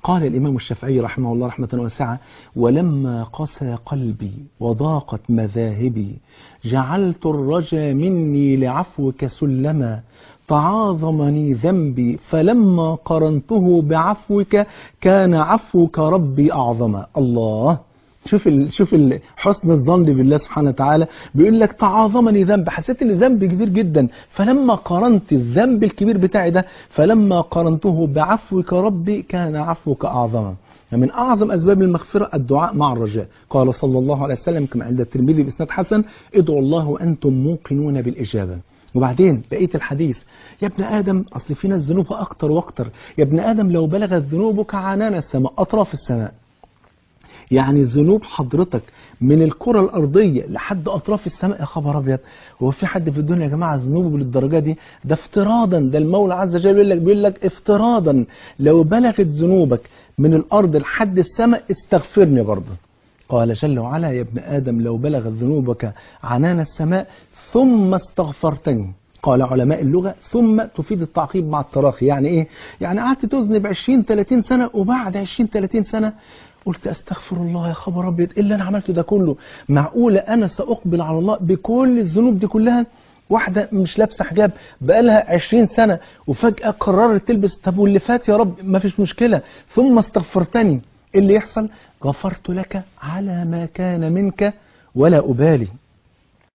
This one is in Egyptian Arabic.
قال الإمام الشافعي رحمه الله رحمة واسعة ولما قسى قلبي وضاقت مذاهبي جعلت الرجا مني لعفوك سلما تعاظمني ذنبي فلما قرنته بعفوك كان عفوك ربي أعظما الله شوف ال... شوف ال... حسن الظن بالله سبحانه وتعالى بيقول لك تعاظمني ذنب حسيت ان ذنب كبير جدا فلما قارنت الذنب الكبير بتاعي ده فلما قارنته بعفوك ربي كان عفوك اعظما من اعظم اسباب المغفره الدعاء مع الرجاء قال صلى الله عليه وسلم كما عند الترمذي باسناد حسن ادعوا الله وانتم موقنون بالاجابه وبعدين بقيه الحديث يا ابن ادم اصل في ناس ذنوبها اكتر واكتر يا ابن ادم لو بلغت ذنوبك عنان السماء اطراف السماء يعني ذنوب حضرتك من الكرة الأرضية لحد أطراف السماء يا خبر أبيض هو في حد في الدنيا يا جماعة ذنوبه للدرجة دي ده افتراضا ده المولى عز وجل بيقول لك بيقول لك افتراضا لو بلغت ذنوبك من الأرض لحد السماء استغفرني برضه قال جل وعلا يا ابن آدم لو بلغت ذنوبك عنان السماء ثم استغفرتني قال علماء اللغة ثم تفيد التعقيب مع التراخي يعني ايه يعني قعدت تذنب 20 30 سنة وبعد 20 30 سنة قلت استغفر الله يا خبر ابيض ايه اللي انا عملته ده كله معقوله انا ساقبل على الله بكل الذنوب دي كلها واحدة مش لابسة حجاب بقالها 20 سنة وفجأة قررت تلبس طب واللي فات يا رب ما فيش مشكلة ثم استغفرتني ايه اللي يحصل غفرت لك على ما كان منك ولا أبالي